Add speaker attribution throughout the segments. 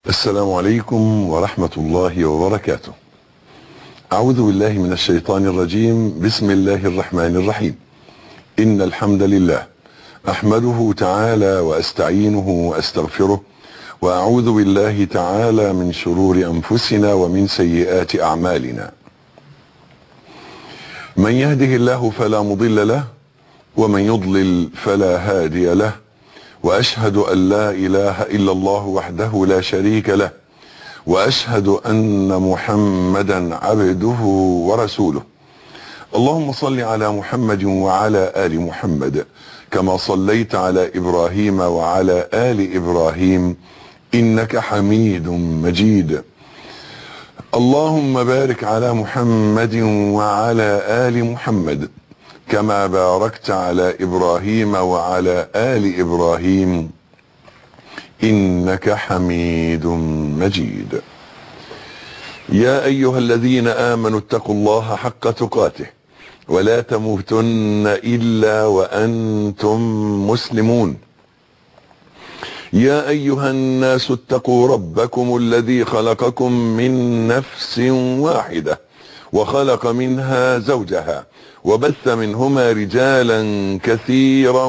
Speaker 1: السلام عليكم ورحمة الله وبركاته أعوذ بالله من الشيطان الرجيم بسم الله الرحمن الرحيم إن الحمد لله أحمده تعالى وأستعينه وأستغفره وأعوذ بالله تعالى من شرور أنفسنا ومن سيئات أعمالنا من يهده الله فلا مضل له ومن يضلل فلا هادي له واشهد ان لا اله الا الله وحده لا شريك له واشهد ان محمدا عبده ورسوله اللهم صل على محمد وعلى ال محمد كما صليت على ابراهيم وعلى ال ابراهيم انك حميد مجيد اللهم بارك على محمد وعلى ال محمد كما باركت على ابراهيم وعلى ال ابراهيم انك حميد مجيد يا ايها الذين امنوا اتقوا الله حق تقاته ولا تموتن الا وانتم مسلمون يا ايها الناس اتقوا ربكم الذي خلقكم من نفس واحده وخلق منها زوجها وبث منهما رجالا كثيرا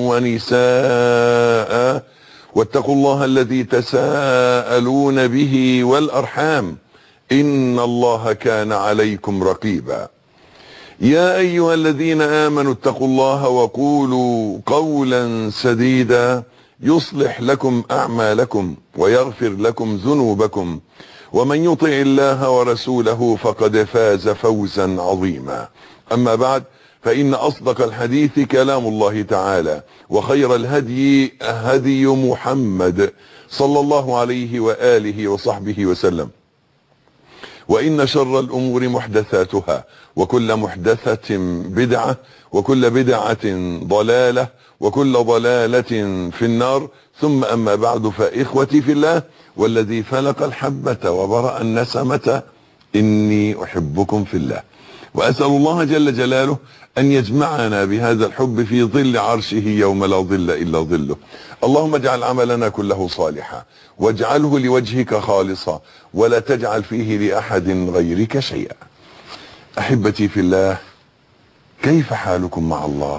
Speaker 1: ونساء واتقوا الله الذي تساءلون به والارحام ان الله كان عليكم رقيبا يا ايها الذين امنوا اتقوا الله وقولوا قولا سديدا يصلح لكم اعمالكم ويغفر لكم ذنوبكم ومن يطع الله ورسوله فقد فاز فوزا عظيما اما بعد فان اصدق الحديث كلام الله تعالى وخير الهدي هدي محمد صلى الله عليه واله وصحبه وسلم وان شر الامور محدثاتها وكل محدثة بدعة وكل بدعة ضلالة وكل ضلالة في النار ثم اما بعد فاخوتي في الله والذي فلق الحبة وبرأ النسمة اني احبكم في الله واسأل الله جل جلاله ان يجمعنا بهذا الحب في ظل عرشه يوم لا ظل الا ظله اللهم اجعل عملنا كله صالحا واجعله لوجهك خالصا ولا تجعل فيه لاحد غيرك شيئا احبتي في الله كيف حالكم مع الله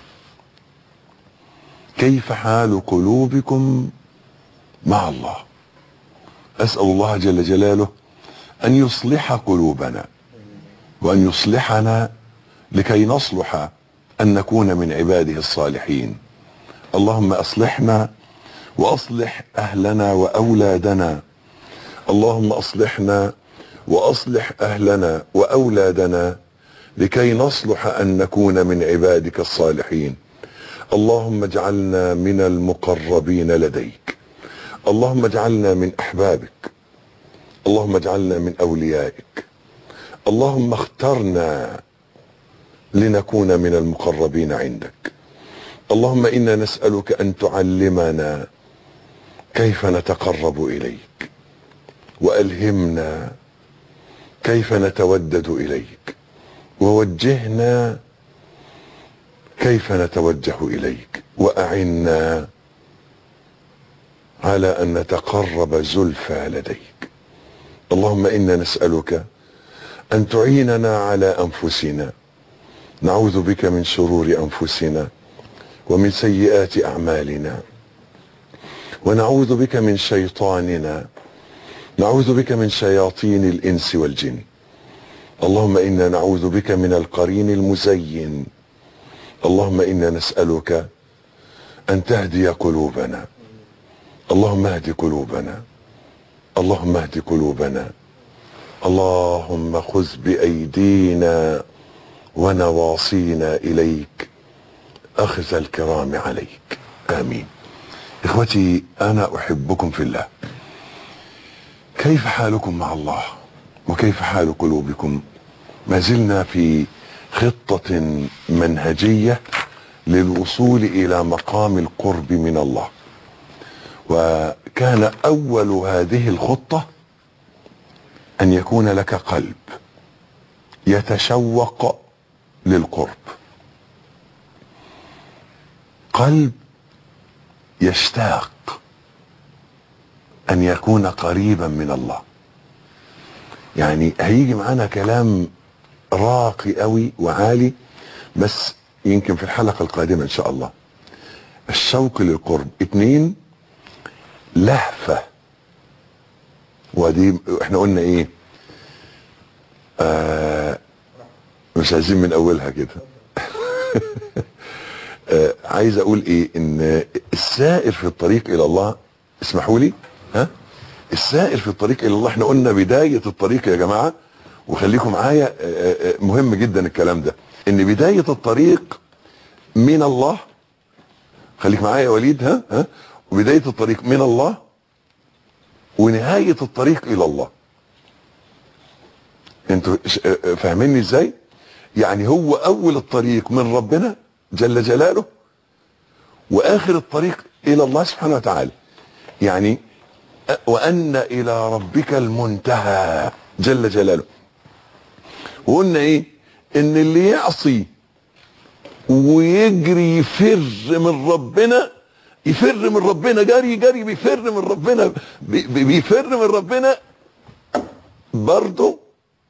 Speaker 1: كيف حال قلوبكم مع الله اسال الله جل جلاله ان يصلح قلوبنا وان يصلحنا لكي نصلح ان نكون من عباده الصالحين اللهم اصلحنا واصلح اهلنا واولادنا اللهم اصلحنا واصلح اهلنا واولادنا لكي نصلح ان نكون من عبادك الصالحين اللهم اجعلنا من المقربين لديك اللهم اجعلنا من احبابك اللهم اجعلنا من اوليائك اللهم اخترنا لنكون من المقربين عندك اللهم انا نسالك ان تعلمنا كيف نتقرب اليك والهمنا كيف نتودد اليك ووجهنا كيف نتوجه اليك واعنا على ان نتقرب زلفى لديك اللهم انا نسالك ان تعيننا على انفسنا نعوذ بك من شرور انفسنا ومن سيئات اعمالنا ونعوذ بك من شيطاننا نعوذ بك من شياطين الانس والجن اللهم انا نعوذ بك من القرين المزين اللهم انا نسالك ان تهدي قلوبنا اللهم اهد قلوبنا اللهم اهد قلوبنا اللهم خذ بايدينا ونواصينا اليك اخذ الكرام عليك امين اخوتي انا احبكم في الله كيف حالكم مع الله وكيف حال قلوبكم ما زلنا في خطة منهجية للوصول الى مقام القرب من الله وكان اول هذه الخطة ان يكون لك قلب يتشوق للقرب قلب يشتاق ان يكون قريبا من الله يعني هيجي معانا كلام راقي قوي وعالي بس يمكن في الحلقة القادمة ان شاء الله الشوق للقرب اتنين لهفة ودي احنا قلنا ايه آه مش عايزين من اولها كده آه عايز اقول ايه ان السائر في الطريق الى الله اسمحوا لي ها السائر في الطريق الى الله احنا قلنا بداية الطريق يا جماعة وخليكم معايا آه، آه، مهم جدا الكلام ده ان بداية الطريق من الله خليك معايا يا وليد ها ها وبداية الطريق من الله ونهاية الطريق الى الله انتوا ش- آه، آه، فاهميني ازاي يعني هو اول الطريق من ربنا جل جلاله واخر الطريق الى الله سبحانه وتعالى يعني أ- وان الى ربك المنتهى جل جلاله وقلنا ايه ان اللي يعصي ويجري يفر من ربنا يفر من ربنا جري جري بيفر من ربنا بي- بي- بيفر من ربنا برضه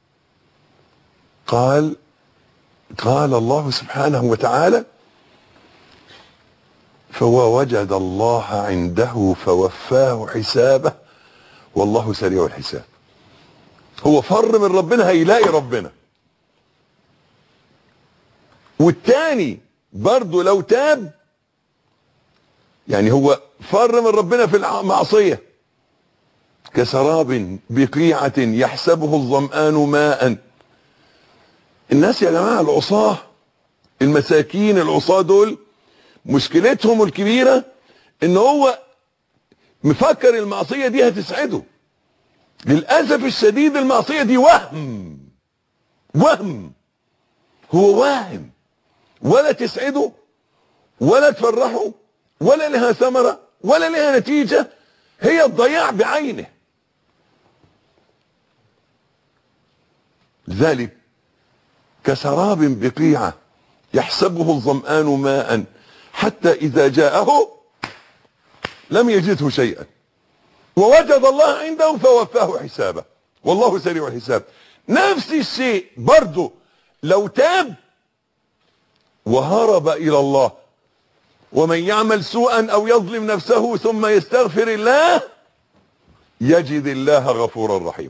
Speaker 1: قال قال الله سبحانه وتعالى فوجد الله عنده فوفاه حسابه والله سريع الحساب هو فر من ربنا هيلاقي ربنا والتاني برضه لو تاب يعني هو فر من ربنا في المعصية كسراب بقيعة يحسبه الظمآن ماء الناس يا جماعة العصاة المساكين العصاة دول مشكلتهم الكبيرة ان هو مفكر المعصية دي هتسعده للأسف الشديد المعصية دي وهم وهم هو واهم ولا تسعده ولا تفرحه ولا لها ثمرة ولا لها نتيجة هي الضياع بعينه لذلك كسراب بقيعة يحسبه الظمآن ماء حتى إذا جاءه لم يجده شيئا ووجد الله عنده فوفاه حسابه والله سريع الحساب نفس الشيء برضه لو تاب وهرب إلى الله ومن يعمل سوءا أو يظلم نفسه ثم يستغفر الله يجد الله غفورا رحيما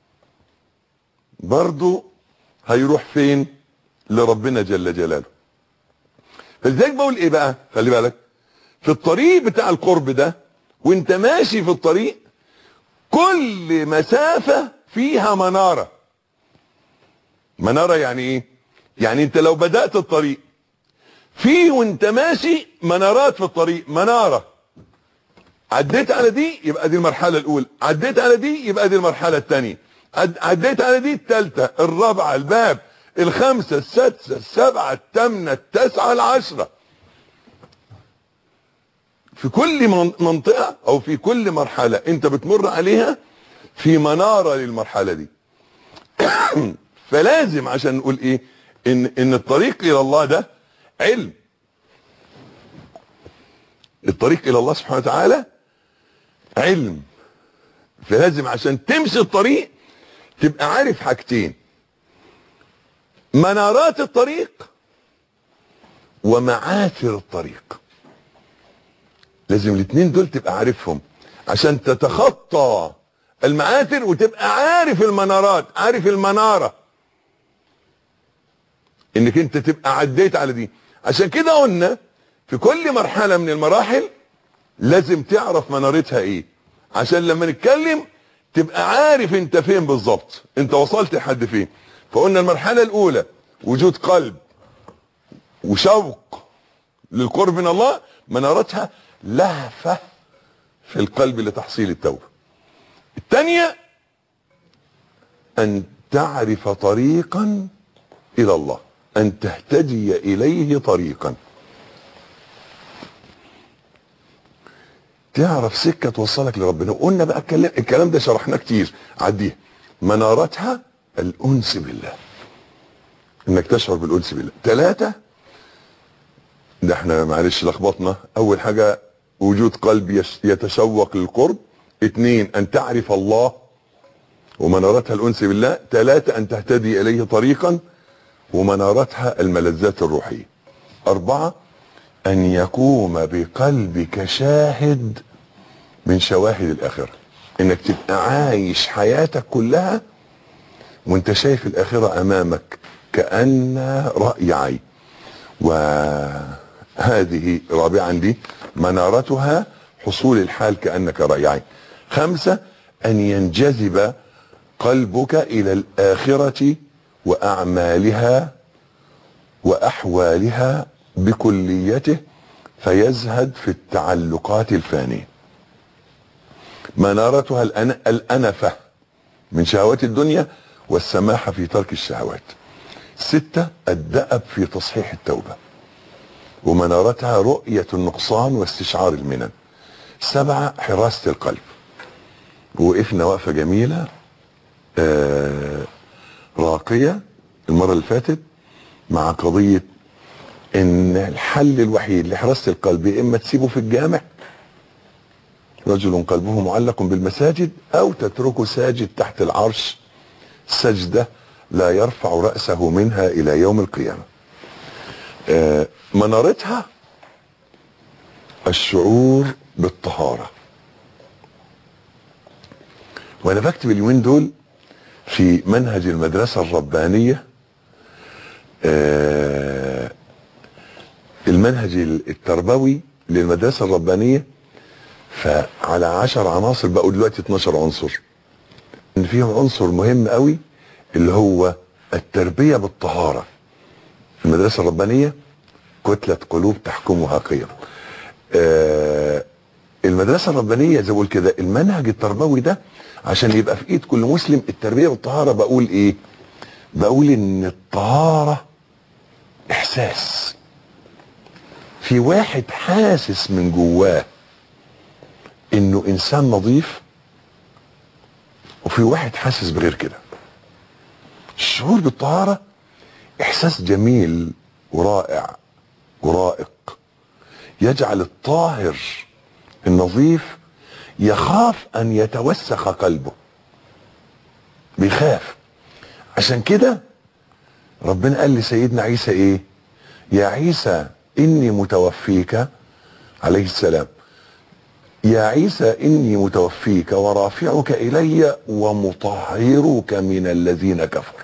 Speaker 1: برضه هيروح فين لربنا جل جلاله فلذلك بقول ايه بقى خلي بالك في الطريق بتاع القرب ده وانت ماشي في الطريق كل مسافة فيها منارة منارة يعني ايه يعني انت لو بدأت الطريق في وانت ماشي منارات في الطريق منارة عديت على دي يبقى دي المرحلة الاولى عديت على دي يبقى دي المرحلة الثانية عد- عديت على دي الثالثة الرابعة الباب الخامسة السادسة السابعة الثامنة التاسعة العشرة في كل من- منطقة او في كل مرحلة انت بتمر عليها في منارة للمرحلة دي فلازم عشان نقول ايه ان ان الطريق الى الله ده علم الطريق الى الله سبحانه وتعالى علم فلازم عشان تمشي الطريق تبقى عارف حاجتين منارات الطريق ومعاثر الطريق لازم الاثنين دول تبقى عارفهم عشان تتخطى المعاثر وتبقى عارف المنارات عارف المنارة انك انت تبقى عديت على دي عشان كده قلنا في كل مرحلة من المراحل لازم تعرف منارتها ايه عشان لما نتكلم تبقى عارف انت فين بالظبط انت وصلت لحد فين فقلنا المرحلة الاولى وجود قلب وشوق للقرب من الله منارتها لهفة في القلب لتحصيل التوبة الثانية ان تعرف طريقا الى الله ان تهتدي اليه طريقا تعرف سكة توصلك لربنا قلنا بقى الكلام, الكلام ده شرحناه كتير عديه منارتها الأنس بالله انك تشعر بالأنس بالله ثلاثة ده احنا معلش لخبطنا اول حاجة وجود قلب يش- يتشوق للقرب اثنين ان تعرف الله ومنارتها الانس بالله ثلاثة ان تهتدي اليه طريقا ومنارتها الملذات الروحية اربعة ان يقوم بقلبك شاهد من شواهد الاخرة انك تبقى عايش حياتك كلها وانت شايف الاخرة امامك كأن رأي عين وهذه رابعا دي منارتها حصول الحال كأنك رأي عين خمسة أن ينجذب قلبك إلى الآخرة وأعمالها وأحوالها بكليته فيزهد في التعلقات الفانية منارتها الأن... الأنفة من شهوات الدنيا والسماحة في ترك الشهوات ستة الدأب في تصحيح التوبة ومنارتها رؤية النقصان واستشعار المنن سبعة حراسة القلب وقفنا وقفة جميلة آه راقية المرة اللي فاتت مع قضية ان الحل الوحيد لحراسة القلب يا اما تسيبه في الجامع رجل قلبه معلق بالمساجد او تتركه ساجد تحت العرش سجدة لا يرفع رأسه منها الى يوم القيامة آه منارتها الشعور بالطهارة وانا بكتب اليومين دول في منهج المدرسة الربانية آه المنهج التربوي للمدرسة الربانية فعلى عشر عناصر بقوا دلوقتي 12 عنصر ان فيهم عنصر مهم قوي اللي هو التربية بالطهارة المدرسة الربانية كتلة قلوب تحكمها قيم آه المدرسة الربانية زي ما بقول كده المنهج التربوي ده عشان يبقى في ايد كل مسلم التربية بالطهارة بقول ايه بقول ان الطهارة احساس في واحد حاسس من جواه انه انسان نظيف وفي واحد حاسس بغير كده الشعور بالطهارة احساس جميل ورائع ورائق يجعل الطاهر النظيف يخاف ان يتوسخ قلبه بيخاف عشان كده ربنا قال لسيدنا عيسى ايه يا عيسى اني متوفيك عليه السلام يا عيسى اني متوفيك ورافعك الي ومطهرك من الذين كفروا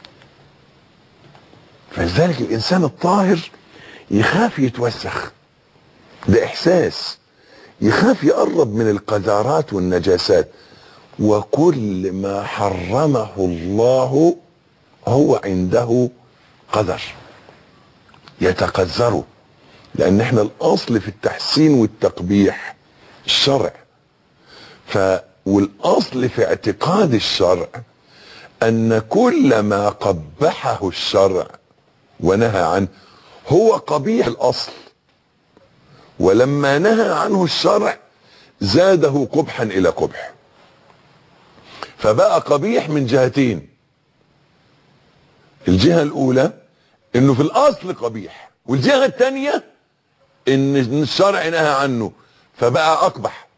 Speaker 1: فلذلك الانسان الطاهر يخاف يتوسخ ده احساس يخاف يقرب من القذارات والنجاسات وكل ما حرمه الله هو عنده قدر يتقذره لان احنا الاصل في التحسين والتقبيح الشرع ف والاصل في اعتقاد الشرع ان كل ما قبحه الشرع ونهى عنه هو قبيح الاصل ولما نهى عنه الشرع زاده قبحا الى قبح فبقى قبيح من جهتين الجهة الاولى انه في الاصل قبيح والجهة الثانية ان الشرع نهى عنه فبقى اقبح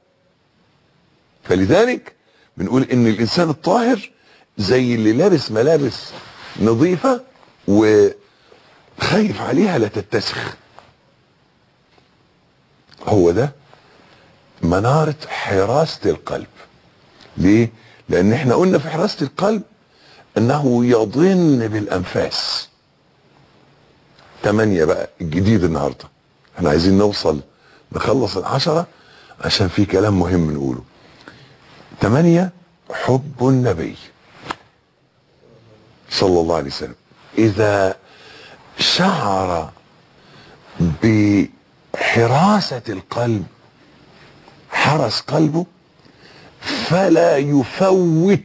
Speaker 1: فلذلك بنقول ان الانسان الطاهر زي اللي لابس ملابس نظيفة وخايف عليها لا تتسخ هو ده منارة حراسة القلب ليه لان احنا قلنا في حراسة القلب انه يضن بالانفاس تمانية بقى الجديد النهاردة احنا عايزين نوصل نخلص العشرة عشان في كلام مهم نقوله تمانية حب النبي صلى الله عليه وسلم اذا شعر بحراسة القلب حرس قلبه فلا يفوت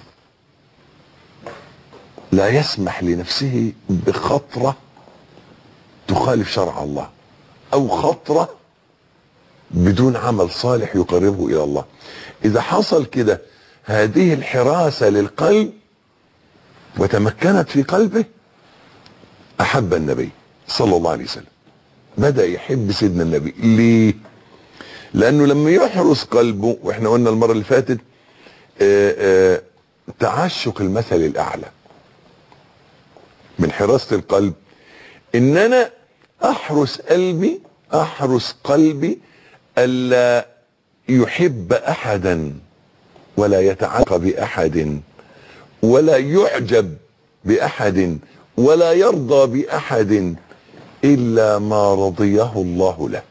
Speaker 1: لا يسمح لنفسه بخطرة تخالف شرع الله او خطرة بدون عمل صالح يقربه الى الله اذا حصل كده هذه الحراسة للقلب وتمكنت في قلبه احب النبي صلى الله عليه وسلم بدأ يحب سيدنا النبي ليه لانه لما يحرس قلبه واحنا قلنا المره اللي فاتت آه، آه، تعشق المثل الاعلى من حراسه القلب ان انا احرس قلبي احرس قلبي الا يحب احدا ولا يتعلق باحد ولا يعجب باحد ولا يرضى باحد الا ما رضيه الله له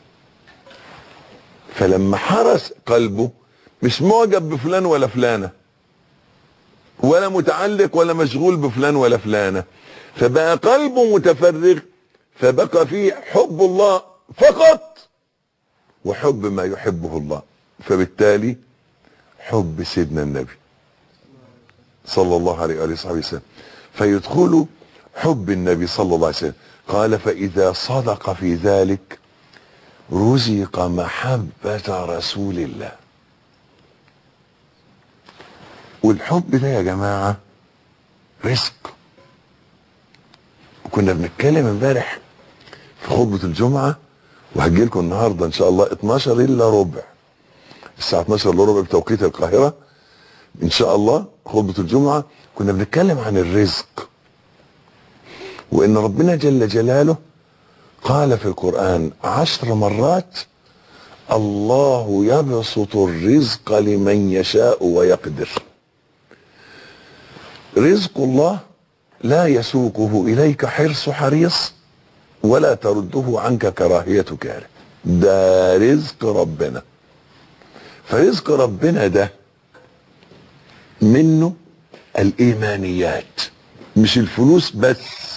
Speaker 1: فلما حرس قلبه مش معجب بفلان ولا فلانه ولا متعلق ولا مشغول بفلان ولا فلانه فبقى قلبه متفرغ فبقى فيه حب الله فقط وحب ما يحبه الله فبالتالي حب سيدنا النبي صلى الله عليه وآله وصحبه وسلم فيدخل حب النبي صلى الله عليه وسلم قال فإذا صدق في ذلك رزق محبة رسول الله والحب ده يا جماعة رزق وكنا بنتكلم امبارح في خطبة الجمعة وهجي لكم النهارده ان شاء الله 12 الا ربع الساعة 12 الا ربع بتوقيت القاهرة ان شاء الله خطبة الجمعة كنا بنتكلم عن الرزق وان ربنا جل جلاله قال في القرآن عشر مرات الله يبسط الرزق لمن يشاء ويقدر رزق الله لا يسوقه اليك حرص حريص ولا ترده عنك كراهية كاره ده رزق ربنا فرزق ربنا ده منه الايمانيات مش الفلوس بس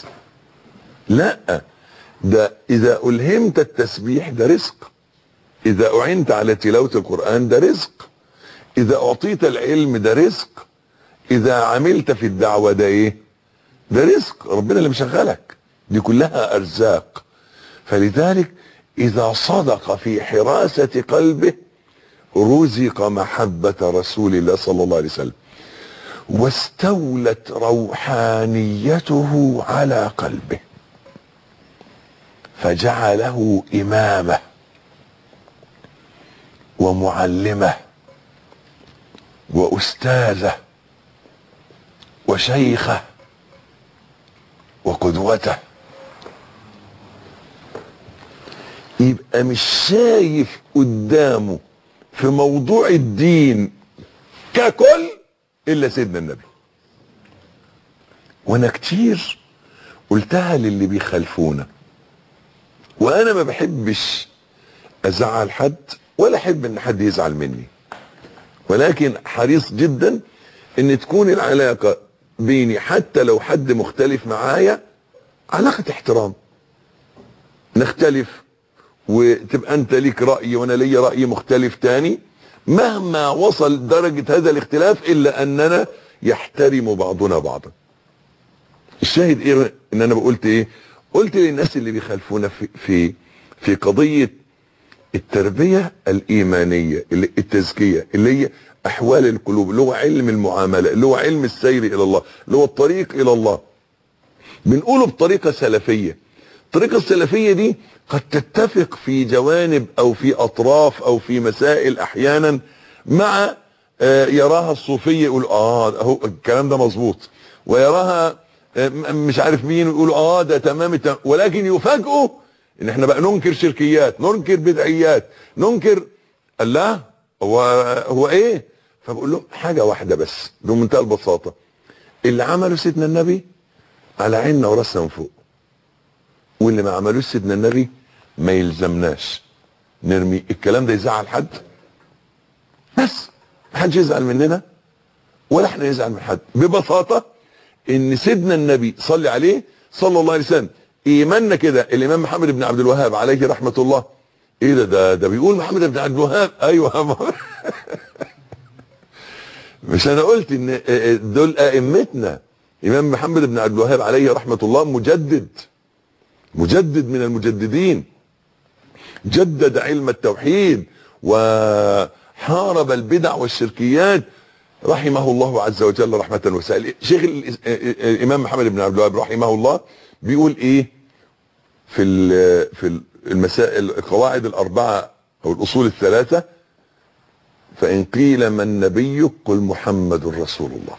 Speaker 1: لا ده اذا الهمت التسبيح ده رزق اذا اعنت على تلاوة القرآن ده رزق اذا اعطيت العلم ده رزق اذا عملت في الدعوة ده ايه ده رزق ربنا اللي مشغلك دي كلها ارزاق فلذلك اذا صدق في حراسة قلبه رزق محبة رسول الله صلى الله عليه وسلم واستولت روحانيته على قلبه فجعله امامه ومعلمه واستاذه وشيخه وقدوته يبقى مش شايف قدامه في موضوع الدين ككل الا سيدنا النبي وانا كتير قلتها للي بيخالفونا وانا ما بحبش ازعل حد ولا احب ان حد يزعل مني ولكن حريص جدا ان تكون العلاقة بيني حتى لو حد مختلف معايا علاقة احترام نختلف وتبقى انت ليك رأي وانا ليا رأي مختلف تاني مهما وصل درجة هذا الاختلاف الا اننا يحترم بعضنا بعضا الشاهد ايه ان انا قلت ايه قلت للناس اللي بيخالفونا في في في قضية التربية الايمانية اللي التزكية اللي هي احوال القلوب اللي هو علم المعاملة اللي هو علم السير الى الله اللي هو الطريق الى الله بنقوله بطريقة سلفية الطريقة السلفية دي قد تتفق في جوانب او في اطراف او في مسائل احيانا مع آه يراها الصوفية يقول اه اهو الكلام ده مظبوط ويراها آه مش عارف مين يقول اه ده تمام التمام ولكن يفاجئوا ان احنا بقى ننكر شركيات ننكر بدعيات ننكر الله هو هو ايه فبقول لهم حاجة واحدة بس بمنتهى البساطة اللي عمله سيدنا النبي على عيننا وراسنا من فوق واللي ما عملوش سيدنا النبي ما يلزمناش نرمي الكلام ده يزعل حد بس محدش يزعل مننا ولا احنا نزعل من حد ببساطة ان سيدنا النبي صلي عليه صلى الله عليه وسلم ايماننا كده الامام محمد بن عبد الوهاب عليه رحمة الله ايه ده ده, ده بيقول محمد بن عبد الوهاب ايوه مش انا قلت ان دول ائمتنا امام محمد بن عبد الوهاب عليه رحمة الله مجدد مجدد من المجددين جدد علم التوحيد وحارب البدع والشركيات رحمه الله عز وجل رحمة وسائل شيخ الامام محمد بن عبد الوهاب رحمه الله بيقول ايه في في المسائل القواعد الاربعة او الاصول الثلاثة فان قيل من نبيك قل محمد رسول الله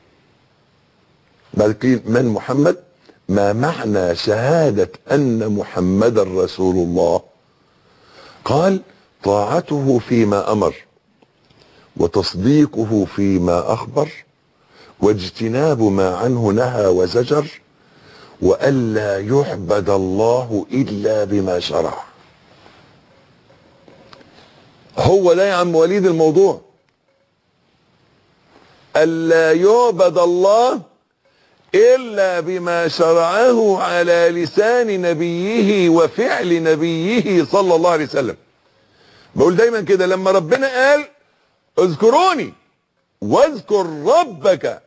Speaker 1: بعد قيل من محمد ما معنى شهادة ان محمدا رسول الله قال طاعته فيما امر وتصديقه فيما اخبر واجتناب ما عنه نهى وزجر والا يعبد الله الا بما شرع هو ده يا عم وليد الموضوع الا يعبد الله الا بما شرعه على لسان نبيه وفعل نبيه صلى الله عليه وسلم بقول دايما كده لما ربنا قال اذكروني واذكر ربك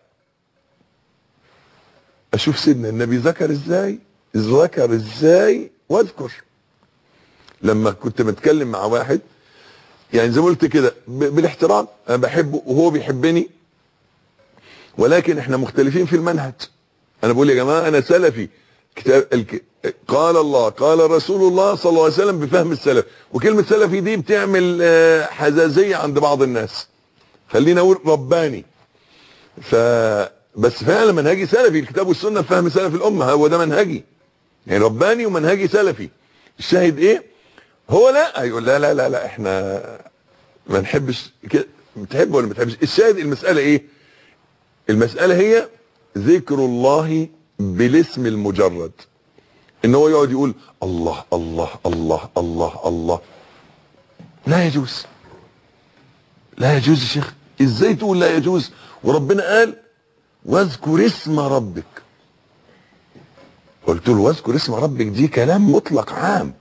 Speaker 1: اشوف سيدنا النبي ذكر ازاي ذكر ازاي واذكر لما كنت بتكلم مع واحد يعني زي ما قلت كده ب- بالاحترام انا بحبه وهو بيحبني ولكن احنا مختلفين في المنهج انا بقول يا جماعه انا سلفي كتاب الك... قال الله قال رسول الله صلى الله عليه وسلم بفهم السلف وكلمه سلفي دي بتعمل آه، حزازيه عند بعض الناس خلينا اقول رباني ف بس فعلا منهجي سلفي الكتاب والسنه بفهم سلف الامه هو ده منهجي يعني رباني ومنهجي سلفي الشاهد ايه هو لا يقول لا لا لا لا احنا ما نحبش كده بتحب ولا ما بتحبش الشاهد المساله ايه المساله هي ذكر الله بالاسم المجرد ان هو يقعد يقول الله الله الله الله الله لا يجوز لا يجوز يا شيخ ازاي تقول لا يجوز وربنا قال واذكر اسم ربك قلت له واذكر اسم ربك دي كلام مطلق عام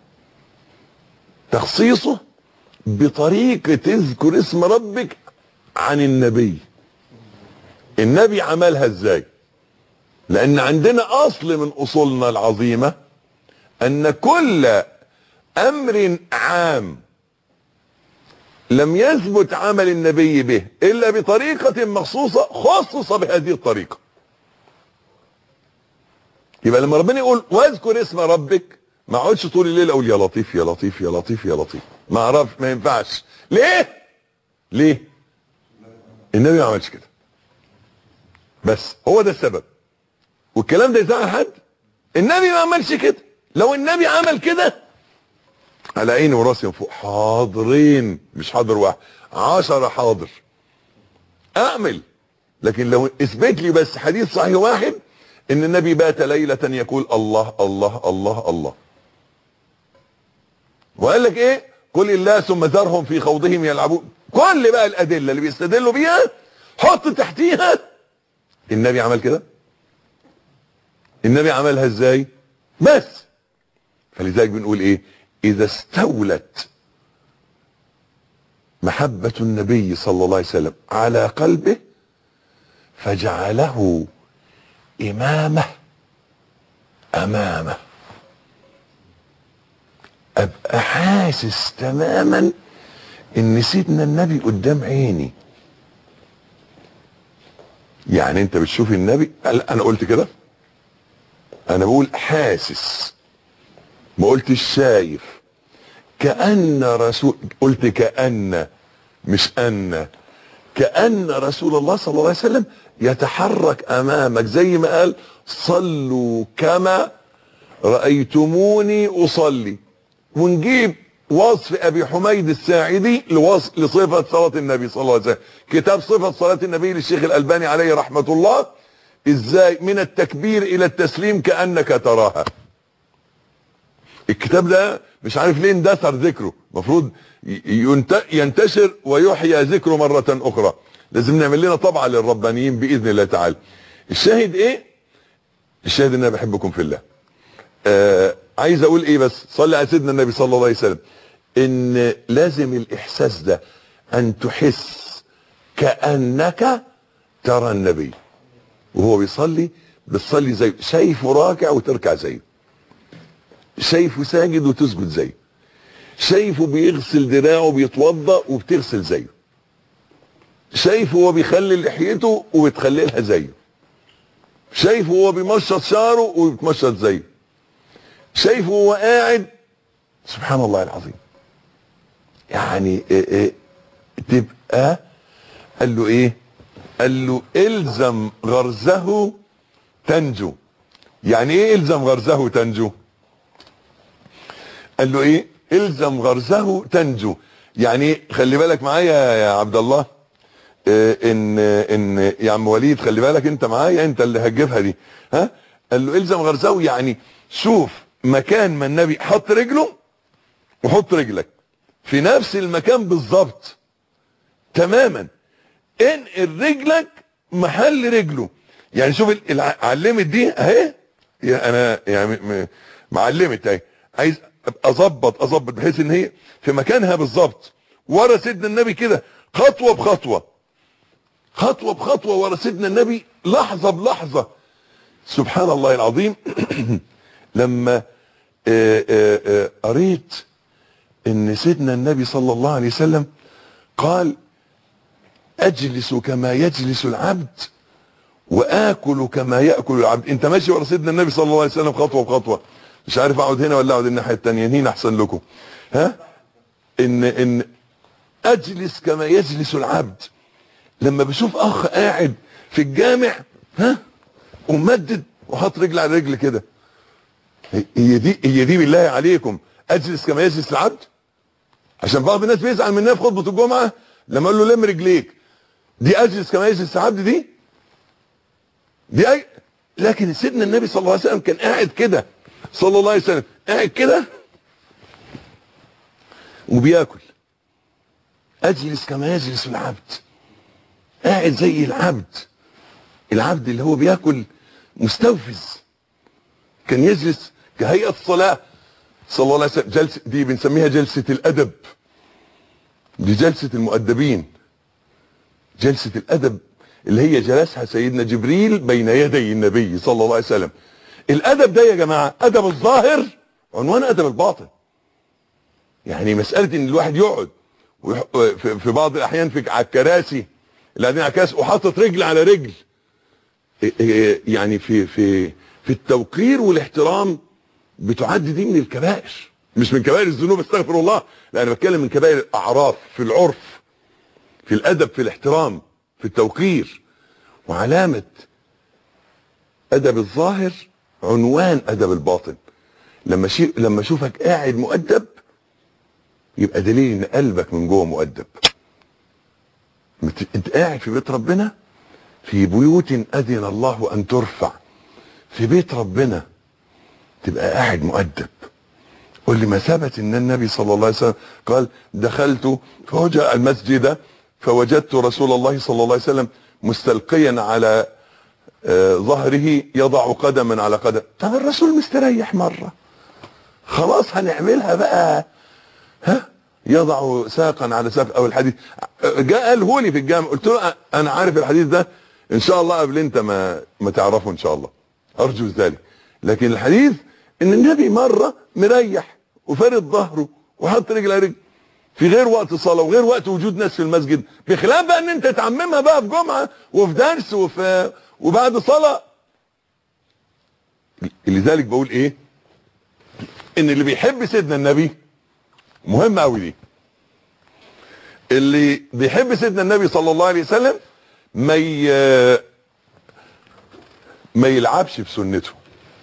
Speaker 1: تخصيصه بطريقة تذكر اسم ربك عن النبي النبي عملها ازاي لان عندنا اصل من اصولنا العظيمة ان كل امر عام لم يثبت عمل النبي به الا بطريقة مخصوصة خصص بهذه الطريقة يبقى لما ربنا يقول واذكر اسم ربك ما اقعدش طول الليل اقول يا لطيف يا لطيف يا لطيف يا لطيف ما اعرف ما ينفعش ليه ليه النبي ما عملش كده بس هو ده السبب والكلام ده يزعل حد النبي ما عملش كده لو النبي عمل كده على عيني وراسي من فوق حاضرين مش حاضر واحد عشرة حاضر اعمل لكن لو اثبت لي بس حديث صحيح واحد ان النبي بات ليلة يقول الله الله الله الله وقال لك ايه قل الله ثم ذرهم في خوضهم يلعبون كل بقى الادلة اللي بيستدلوا بيها حط تحتيها النبي عمل كده النبي عملها ازاي بس فلذلك بنقول ايه اذا استولت محبة النبي صلى الله عليه وسلم على قلبه فجعله امامه امامه ابقى حاسس تماما ان سيدنا النبي قدام عيني يعني انت بتشوف النبي لا، انا قلت كده انا بقول حاسس ما قلتش شايف كأن رسول قلت كأن مش أن كأن رسول الله صلى الله عليه وسلم يتحرك أمامك زي ما قال صلوا كما رأيتموني أصلي ونجيب وصف أبي حميد الساعدي لوصف لصفة صلاة النبي صلى الله عليه وسلم كتاب صفة صلاة النبي للشيخ الألباني عليه رحمة الله ازاي من التكبير إلى التسليم كأنك تراها الكتاب ده مش عارف ليه اندثر ذكره المفروض ينتشر ويحيى ذكره مرة اخرى لازم نعمل لنا طبعة للربانيين باذن الله تعالى الشاهد ايه الشاهد ان انا بحبكم في الله آه عايز اقول ايه بس صلي على سيدنا النبي صلى الله عليه وسلم ان لازم الاحساس ده ان تحس كانك ترى النبي وهو بيصلي بتصلي زيه شايفه راكع وتركع زيه شايفه ساجد وتسجد زيه شايفه بيغسل دراعه بيتوضا وبتغسل زيه شايفه هو بيخلي لحيته وبتخللها زيه شايفه هو بيمشط شعره وبتمشط زيه شايفه هو قاعد سبحان الله العظيم يعني إيه إيه تبقى قال له ايه قال له الزم غرزه تنجو يعني ايه الزم غرزه تنجو قال له ايه الزم غرزه تنجو يعني إيه؟ خلي بالك معايا يا عبد الله إيه ان ان يا عم وليد خلي بالك انت معايا انت اللي هتجيبها دي ها قال له الزم غرزه يعني شوف مكان ما النبي حط رجله وحط رجلك في نفس المكان بالظبط تماما انقل رجلك محل رجله يعني شوف ال- الع- علمت دي اهي يا انا يعني م- معلمت اهي عايز ابقى اظبط اظبط بحيث ان هي في مكانها بالظبط ورا سيدنا النبي كده خطوه بخطوه خطوه بخطوه ورا سيدنا النبي لحظه بلحظه سبحان الله العظيم لما آه، آه، آه، قريت ان سيدنا النبي صلى الله عليه وسلم قال اجلس كما يجلس العبد واكل كما ياكل العبد انت ماشي ورا سيدنا النبي صلى الله عليه وسلم خطوه بخطوه مش عارف اقعد هنا ولا اقعد الناحيه الثانيه هنا احسن لكم ها ان ان اجلس كما يجلس العبد لما بشوف اخ قاعد في الجامع ها ومدد وحاطط رجل على رجل كده هي دي هي دي بالله عليكم اجلس كما يجلس العبد عشان بعض الناس بيزعل مننا في خطبه الجمعه لما اقول له لم رجليك دي اجلس كما يجلس العبد دي دي أي... لكن سيدنا النبي صلى الله عليه وسلم كان قاعد كده صلى الله عليه وسلم قاعد كده وبياكل اجلس كما يجلس العبد قاعد زي العبد العبد اللي هو بياكل مستوفز كان يجلس كهيئة الصلاة صلى الله عليه وسلم جلسة دي بنسميها جلسة الأدب دي جلسة المؤدبين جلسة الأدب اللي هي جلسها سيدنا جبريل بين يدي النبي صلى الله عليه وسلم الأدب ده يا جماعة أدب الظاهر عنوان أدب الباطن يعني مسألة إن الواحد يقعد ويح- في في بعض الأحيان في على الكراسي اللي قاعدين على الكراسي وحاطط رجل على رجل إيه- إيه- يعني في في في التوقير والاحترام بتعد دي من الكبائر مش من كبائر الذنوب استغفر الله لا انا بتكلم من كبائر الاعراف في العرف في الادب في الاحترام في التوقير وعلامه ادب الظاهر عنوان ادب الباطن لما شي... لما اشوفك قاعد مؤدب يبقى دليل ان قلبك من جوه مؤدب مت- انت قاعد في بيت ربنا في بيوت اذن الله ان ترفع في بيت ربنا تبقى قاعد مؤدب قل لي ما ثبت ان النبي صلى الله عليه وسلم قال دخلت فوجاء المسجد فوجدت رسول الله صلى الله عليه وسلم مستلقيا على آه، ظهره يضع قدما على قدم طب الرسول مستريح مره خلاص هنعملها بقى ها يضع ساقا على ساق او الحديث جاء قاله لي في الجامع قلت له انا عارف الحديث ده ان شاء الله قبل انت ما ما تعرفه ان شاء الله ارجو ذلك لكن الحديث ان النبي مره مريح وفارد ظهره وحط رجل على رجل في غير وقت الصلاه وغير وقت وجود ناس في المسجد بخلاف بقى ان انت تعممها بقى في جمعه وفي درس وفي وبعد صلاه لذلك بقول ايه ان اللي بيحب سيدنا النبي مهم قوي دي اللي بيحب سيدنا النبي صلى الله عليه وسلم ما ي... ما يلعبش في سنته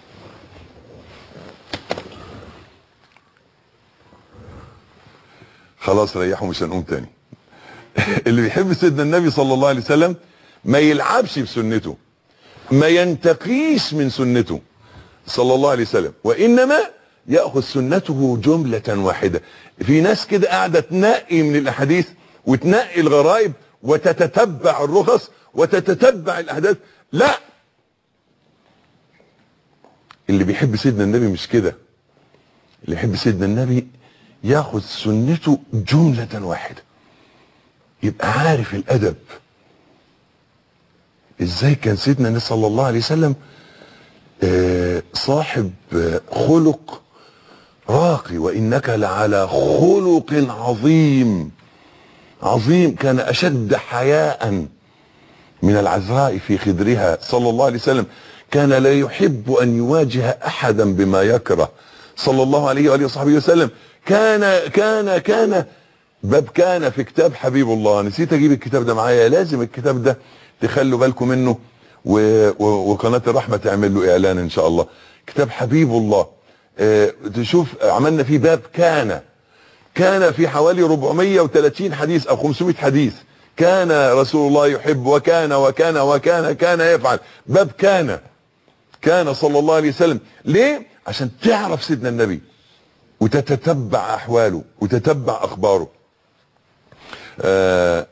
Speaker 1: خلاص ريحوا مش هنقوم تاني اللي بيحب سيدنا النبي صلى الله عليه وسلم ما يلعبش بسنته ما ينتقيش من سنته صلى الله عليه وسلم وانما ياخذ سنته جمله واحده في ناس كده قاعده تنقي من الاحاديث وتنقي الغرائب وتتتبع الرخص وتتتبع الاحداث لا اللي بيحب سيدنا النبي مش كده اللي يحب سيدنا النبي ياخذ سنته جمله واحده يبقى عارف الادب ازاي كان سيدنا النبي صلى الله عليه وسلم آه، صاحب آه، خلق راقي وانك لعلى خلق عظيم عظيم كان اشد حياء من العذراء في خدرها صلى الله عليه وسلم كان لا يحب ان يواجه احدا بما يكره صلى الله عليه واله وصحبه وسلم كان كان كان باب كان في كتاب حبيب الله نسيت اجيب الكتاب ده معايا لازم الكتاب ده تخلوا بالكم منه و... و... وقناه الرحمه تعمل له اعلان ان شاء الله كتاب حبيب الله اه تشوف عملنا فيه باب كان كان في حوالي 430 حديث او 500 حديث كان رسول الله يحب وكان وكان وكان كان يفعل باب كان كان صلى الله عليه وسلم ليه عشان تعرف سيدنا النبي وتتتبع احواله وتتبع اخباره آه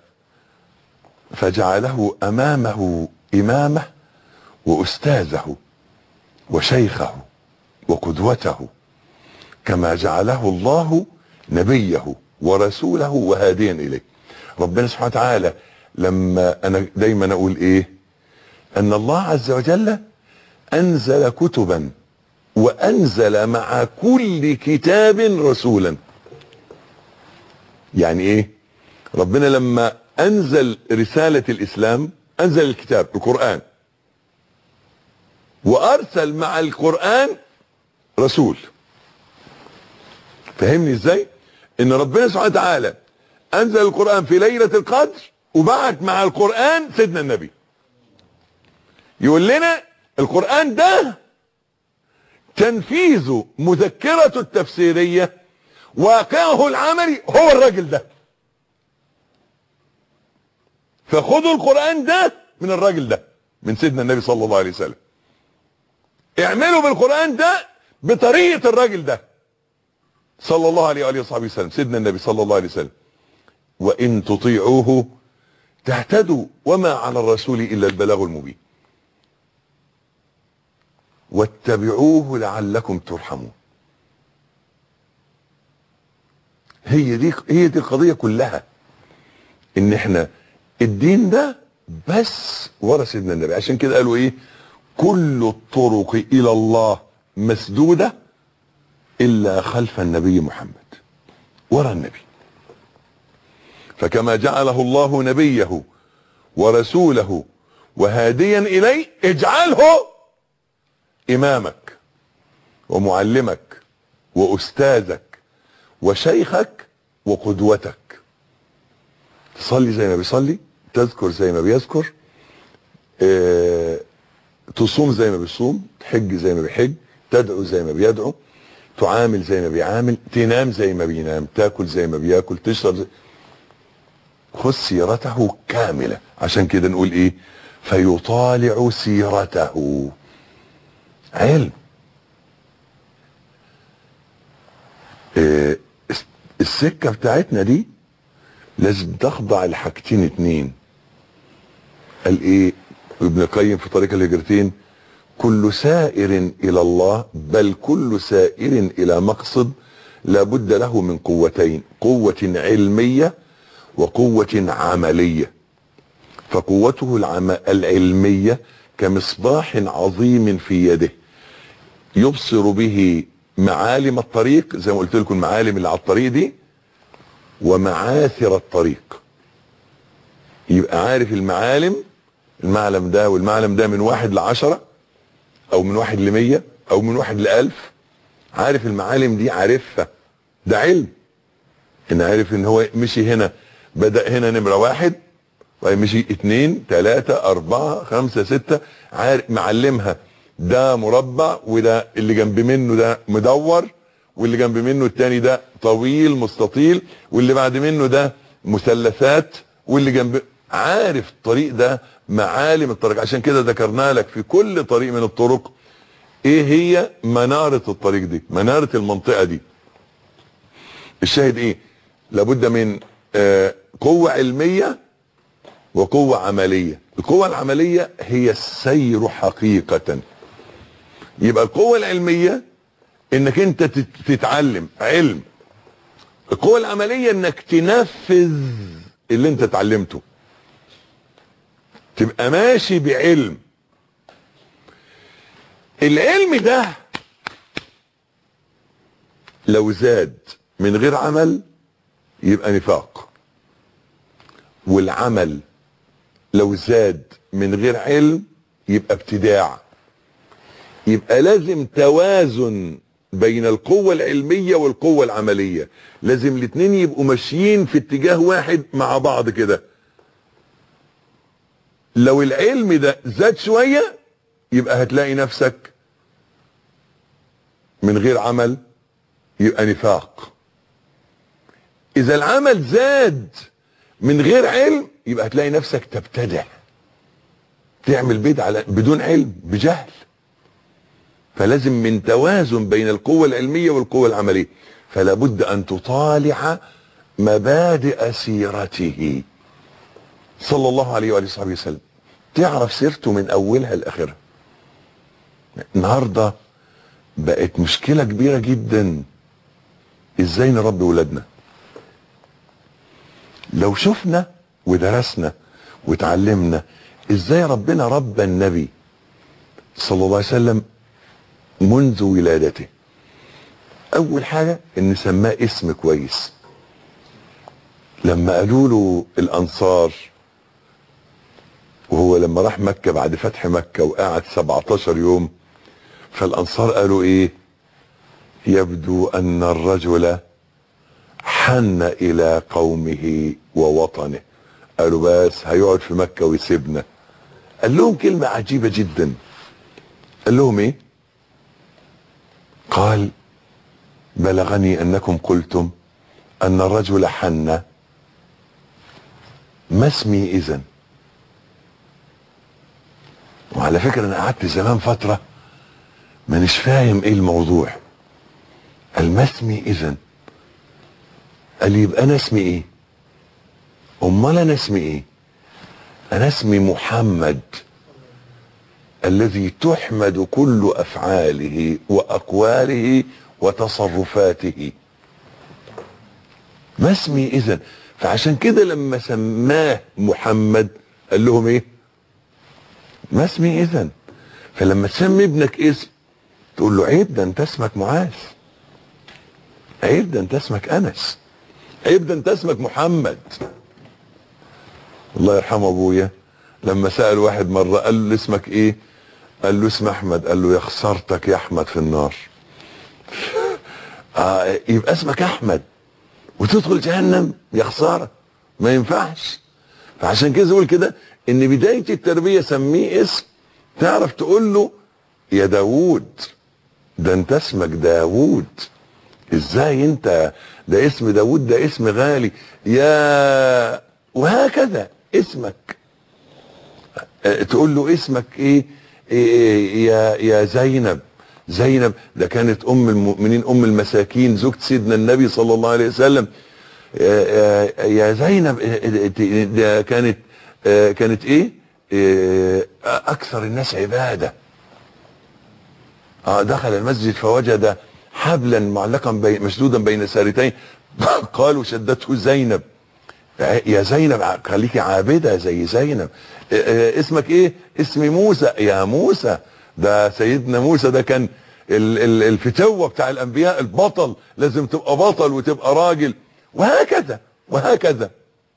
Speaker 1: فجعله امامه امامه واستاذه وشيخه وقدوته كما جعله الله نبيه ورسوله وهاديا اليه ربنا سبحانه وتعالى لما انا دايما اقول ايه ان الله عز وجل انزل كتبا وانزل مع كل كتاب رسولا يعني ايه ربنا لما انزل رسالة الاسلام انزل الكتاب القرآن وارسل مع القرآن رسول فهمني ازاي ان ربنا سبحانه وتعالى انزل القرآن في ليلة القدر وبعت مع القرآن سيدنا النبي يقول لنا القرآن ده تنفيذ مذكرة التفسيرية واقعه العملي هو الراجل ده فخذوا القرآن ده من الراجل ده من سيدنا النبي صلى الله عليه وسلم اعملوا بالقرآن ده بطريقة الراجل ده صلى الله عليه وآله وصحبه وسلم سيدنا النبي صلى الله عليه وسلم وإن تطيعوه تهتدوا وما على الرسول إلا البلاغ المبين واتبعوه لعلكم ترحمون هي دي هي دي القضيه كلها ان احنا الدين ده بس ورا سيدنا النبي عشان كده قالوا ايه كل الطرق الى الله مسدوده الا خلف النبي محمد ورا النبي فكما جعله الله نبيه ورسوله وهاديا اليه اجعله امامك ومعلمك واستاذك وشيخك وقدوتك تصلي زي ما بيصلي تذكر زي ما بيذكر اه تصوم زي ما بيصوم تحج زي ما بيحج تدعو زي ما بيدعو تعامل زي ما بيعامل تنام زي ما بينام تاكل زي ما بياكل تشرب زي خذ سيرته كاملة عشان كده نقول ايه فيطالع سيرته علم إيه السكة بتاعتنا دي لازم تخضع لحاجتين اتنين قال ايه ابن القيم في طريق الهجرتين كل سائر الى الله بل كل سائر الى مقصد لابد له من قوتين قوة علمية وقوة عملية فقوته العم... العلمية كمصباح عظيم في يده يبصر به معالم الطريق زي ما قلت لكم المعالم اللي على الطريق دي ومعاثر الطريق يبقى عارف المعالم المعلم ده والمعلم ده من واحد لعشرة او من واحد لمية او من واحد لألف عارف المعالم دي عارفها ده علم ان عارف ان هو مشي هنا بدأ هنا نمرة واحد ومشي اتنين تلاتة اربعة خمسة ستة عارف معلمها ده مربع وده اللي جنب منه ده مدور واللي جنب منه التاني ده طويل مستطيل واللي بعد منه ده مثلثات واللي جنب عارف الطريق ده معالم الطريق عشان كده ذكرنا لك في كل طريق من الطرق ايه هي منارة الطريق دي منارة المنطقة دي الشاهد ايه لابد من آه قوة علمية وقوة عملية القوة العملية هي السير حقيقة يبقى القوة العلمية انك انت تتعلم علم القوة العملية انك تنفذ اللي انت اتعلمته تبقى ماشي بعلم العلم ده لو زاد من غير عمل يبقى نفاق والعمل لو زاد من غير علم يبقى ابتداع يبقى لازم توازن بين القوة العلمية والقوة العملية لازم الاتنين يبقوا ماشيين في اتجاه واحد مع بعض كده لو العلم ده زاد شوية يبقى هتلاقي نفسك من غير عمل يبقى نفاق اذا العمل زاد من غير علم يبقى هتلاقي نفسك تبتدع تعمل بدعة بدون علم بجهل فلازم من توازن بين القوة العلمية والقوة العملية فلا بد ان تطالع مبادئ سيرته صلى الله عليه وآله وصحبه وسلم تعرف سيرته من اولها لاخرها النهارده بقت مشكلة كبيرة جدا ازاي نربي ولادنا لو شفنا ودرسنا وتعلمنا ازاي ربنا ربى النبي صلى الله عليه وسلم منذ ولادته اول حاجة ان سماه اسم كويس لما قالوا له الانصار وهو لما راح مكة بعد فتح مكة وقعد 17 يوم فالانصار قالوا ايه يبدو ان الرجل حن الى قومه ووطنه قالوا بس هيقعد في مكة ويسيبنا قال لهم كلمة عجيبة جدا قال لهم ايه قال بلغني انكم قلتم ان الرجل حن ما اسمي اذا وعلى فكرة انا قعدت زمان فترة مانيش فاهم ايه الموضوع قال ما اسمي اذا قال لي يبقى انا اسمي ايه امال انا اسمي ايه انا اسمي محمد الذي تحمد كل افعاله واقواله وتصرفاته ما اسمي اذا فعشان كده لما سماه محمد قال لهم ايه ما اسمي اذا فلما تسمي ابنك اسم تقول له عيب ده انت اسمك معاذ عيب ده انت اسمك انس عيب ده انت اسمك محمد الله يرحمه ابويا لما سأل واحد مرة قال له اسمك ايه قال له اسم احمد قال له يا خسارتك يا احمد في النار آه يبقى اسمك احمد وتدخل جهنم يا خسارة ما ينفعش فعشان كده يقول كده ان بداية التربية سميه اسم تعرف تقول له يا داوود ده انت اسمك داوود ازاي انت ده اسم داوود ده اسم غالي يا وهكذا اسمك اه تقول له اسمك ايه, إيه يا يا زينب زينب ده كانت ام المؤمنين ام المساكين زوجة سيدنا النبي صلى الله عليه وسلم يا زينب ده كانت كانت ايه اكثر الناس عباده اه دخل المسجد فوجد حبلا معلقا بي مشدودا بين سارتين قالوا شدته زينب يا زينب خليكي عابده زي زينب اسمك ايه اسمي موسى يا موسى ده سيدنا موسى ده كان الفتوة بتاع الانبياء البطل لازم تبقى بطل وتبقى راجل وهكذا وهكذا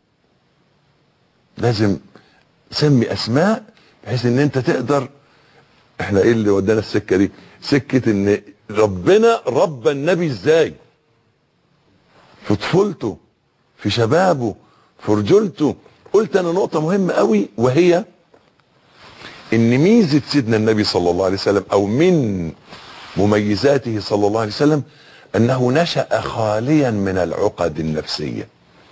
Speaker 1: لازم سمي اسماء بحيث ان انت تقدر احنا ايه اللي ودانا السكه دي سكه ان ربنا ربى النبي ازاي في طفولته في شبابه في رجولته قلت انا نقطه مهمه قوي وهي ان ميزه سيدنا النبي صلى الله عليه وسلم او من مميزاته صلى الله عليه وسلم انه نشا خاليا من العقد النفسيه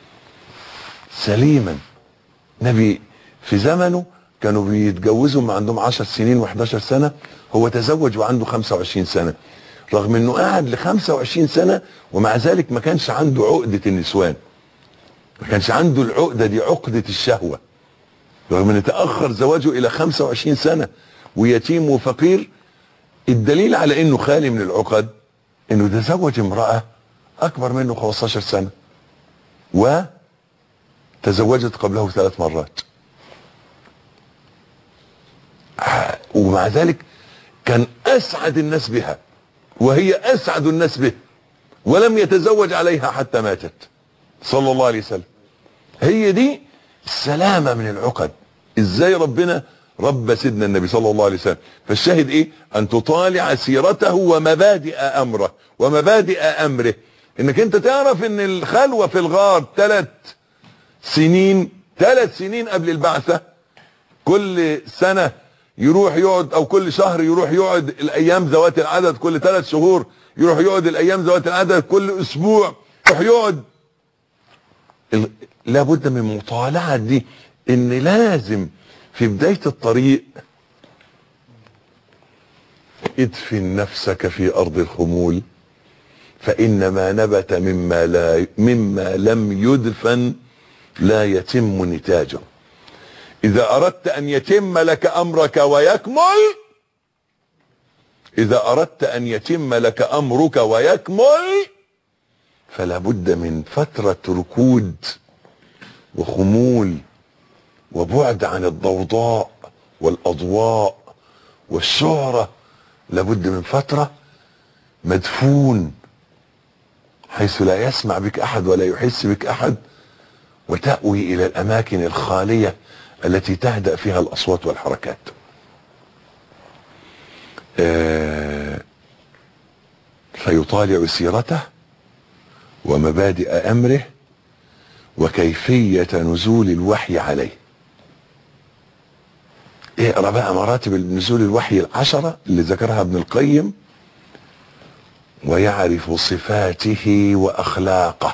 Speaker 1: سليما نبي في زمنه كانوا بيتجوزوا ما عندهم 10 سنين و11 سنه هو تزوج وعنده 25 سنه رغم انه قعد ل 25 سنه ومع ذلك ما كانش عنده عقده النسوان ما كانش عنده العقده دي عقده الشهوه رغم ان تاخر زواجه الى 25 سنه ويتيم وفقير الدليل على انه خالي من العقد انه تزوج امراه اكبر منه 15 سنه وتزوجت قبله ثلاث مرات ومع ذلك كان اسعد الناس بها وهي اسعد الناس به ولم يتزوج عليها حتى ماتت صلى الله عليه وسلم هي دي السلامة من العقد ازاي ربنا رب سيدنا النبي صلى الله عليه وسلم فالشاهد ايه ان تطالع سيرته ومبادئ امره ومبادئ امره انك انت تعرف ان الخلوة في الغار ثلاث سنين ثلاث سنين قبل البعثة كل سنة يروح يقعد او كل شهر يروح يقعد الايام ذوات العدد كل ثلاث شهور يروح يقعد الايام ذوات العدد كل اسبوع يروح يقعد ال- لابد من مطالعة دي ان لازم في بداية الطريق ادفن نفسك في ارض الخمول فان ما نبت مما لا مما لم يدفن لا يتم نتاجه اذا اردت ان يتم لك امرك ويكمل اذا اردت ان يتم لك امرك ويكمل فلا بد من فترة ركود وخمول وبعد عن الضوضاء والاضواء والشهرة لابد من فترة مدفون حيث لا يسمع بك احد ولا يحس بك احد وتأوي الى الاماكن الخالية التي تهدأ فيها الاصوات والحركات آه، فيطالع سيرته ومبادئ امره وكيفية نزول الوحي عليه اقرا بقى مراتب نزول الوحي العشرة اللي ذكرها ابن القيم ويعرف صفاته واخلاقه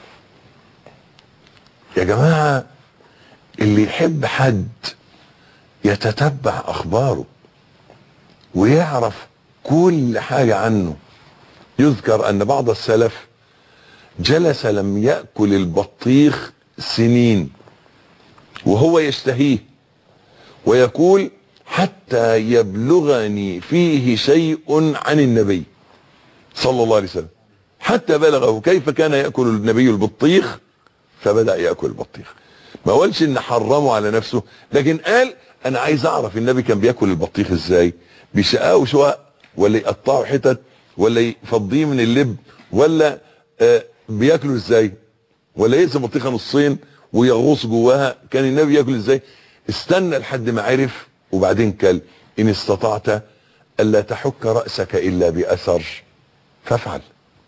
Speaker 1: يا جماعة اللي يحب حد يتتبع اخباره ويعرف كل حاجة عنه يذكر ان بعض السلف جلس لم يأكل البطيخ سنين وهو يشتهيه ويقول حتى يبلغني فيه شيء عن النبي صلى الله عليه وسلم حتى بلغه كيف كان يأكل النبي البطيخ فبدأ يأكل البطيخ ما قالش ان حرمه على نفسه لكن قال انا عايز اعرف النبي كان بياكل البطيخ ازاي بيشقاه شقق ولا يقطعه حتت ولا يفضيه من اللب ولا آه بياكله ازاي ولا يقسم البطيخه نصين ويغوص جواها كان النبي ياكل ازاي استنى لحد ما عرف وبعدين كل ان استطعت الا تحك راسك الا باثر فافعل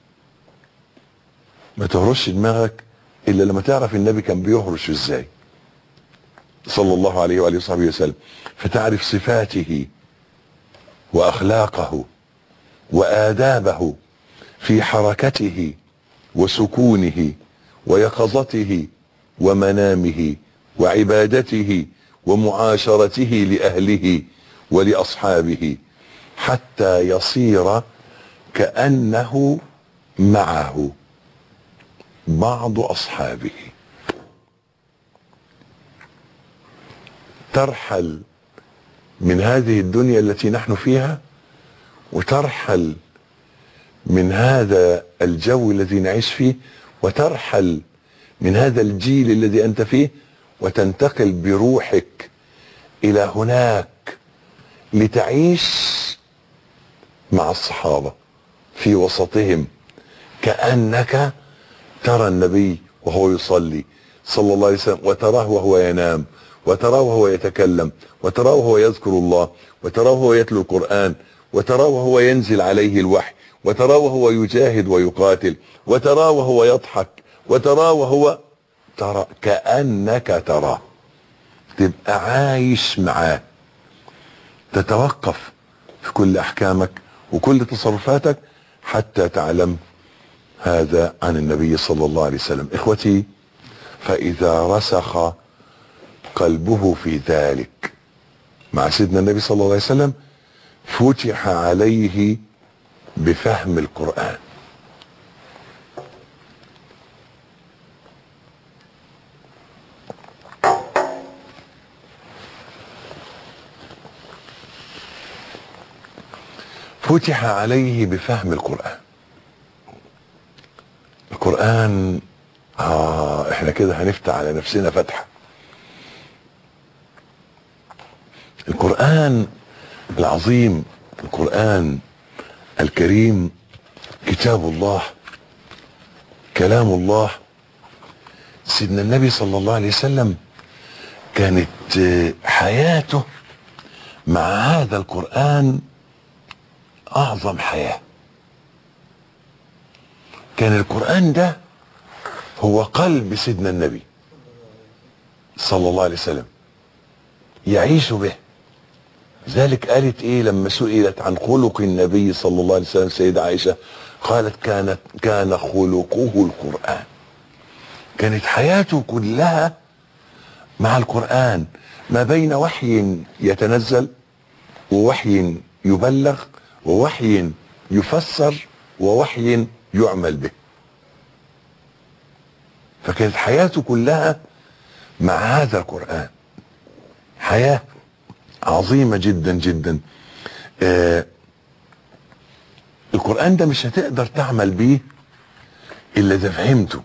Speaker 1: ما تهرش دماغك الا لما تعرف النبي كان بيهرش ازاي صلى الله عليه واله وصحبه وسلم فتعرف صفاته واخلاقه وادابه في حركته وسكونه ويقظته ومنامه وعبادته ومعاشرته لاهله ولاصحابه حتى يصير كانه معه بعض اصحابه ترحل من هذه الدنيا التي نحن فيها وترحل من هذا الجو الذي نعيش فيه وترحل من هذا الجيل الذي انت فيه وتنتقل بروحك الى هناك لتعيش مع الصحابه في وسطهم كانك ترى النبي وهو يصلي صلى الله عليه وسلم وتراه وهو ينام وتراه وهو يتكلم وتراه وهو يذكر الله وتراه وهو يتلو القرآن وتراه وهو ينزل عليه الوحي وتراه وهو يجاهد ويقاتل وتراه وهو يضحك وتراه وهو ترى كأنك تراه تبقى عايش معاه تتوقف في كل احكامك وكل تصرفاتك حتى تعلم هذا عن النبي صلى الله عليه وسلم اخوتي فاذا رسخ قلبه في ذلك مع سيدنا النبي صلى الله عليه وسلم فتح عليه بفهم القرآن فتح عليه بفهم القرآن القرآن آه احنا كده هنفتح على نفسنا فتحة القرآن العظيم القرآن الكريم كتاب الله كلام الله سيدنا النبي صلى الله عليه وسلم كانت حياته مع هذا القرآن أعظم حياة كان القرآن ده هو قلب سيدنا النبي صلى الله عليه وسلم يعيش به ذلك قالت ايه لما سئلت عن خلق النبي صلى الله عليه وسلم سيدة عائشة قالت كانت كان خلقه القرآن كانت حياته كلها مع القرآن ما بين وحي يتنزل ووحي يبلغ ووحي يفسر ووحي يعمل به فكانت حياته كلها مع هذا القرآن حياة عظيمة جدا جدا آه القرآن ده مش هتقدر تعمل بيه إلا إذا فهمته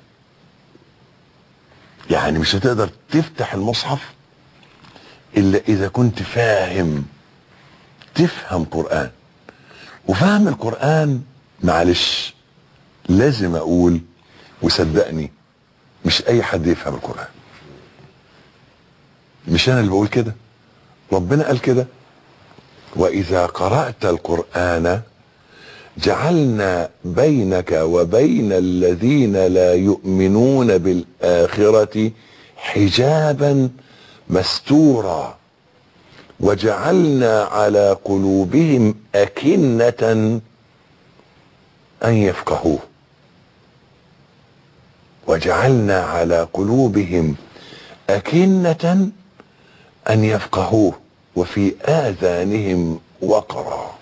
Speaker 1: يعني مش هتقدر تفتح المصحف إلا إذا كنت فاهم تفهم قرآن وفهم القرآن معلش لازم أقول وصدقني مش أي حد يفهم القرآن مش أنا اللي بقول كده ربنا قال كده وإذا قرأت القرآن جعلنا بينك وبين الذين لا يؤمنون بالآخرة حجابا مستورا وجعلنا على قلوبهم أكنة أن يفقهوه وجعلنا على قلوبهم أكنة أن يفقهوه وفي آذانهم وقرا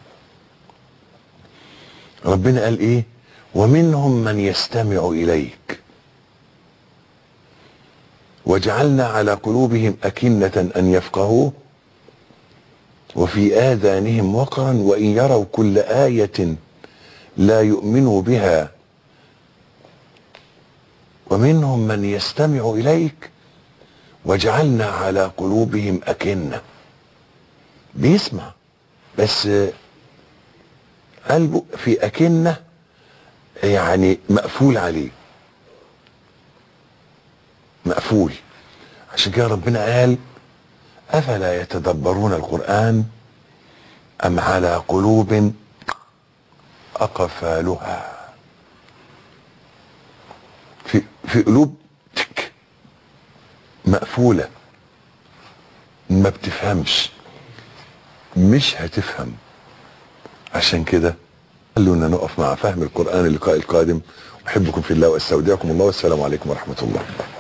Speaker 1: ربنا قال إيه ومنهم من يستمع إليك وجعلنا على قلوبهم أكنة أن يفقهوه وفي آذانهم وقرا وإن يروا كل آية لا يؤمنوا بها ومنهم من يستمع إليك وجعلنا على قلوبهم أكنة بيسمع بس قلبه في أكنة يعني مقفول عليه مقفول عشان كده ربنا قال أفلا يتدبرون القرآن أم على قلوب أقفالها في في قلوب تك مقفولة ما بتفهمش مش هتفهم عشان كده خلونا نقف مع فهم القرآن اللقاء القادم أحبكم في الله وأستودعكم الله والسلام عليكم ورحمة الله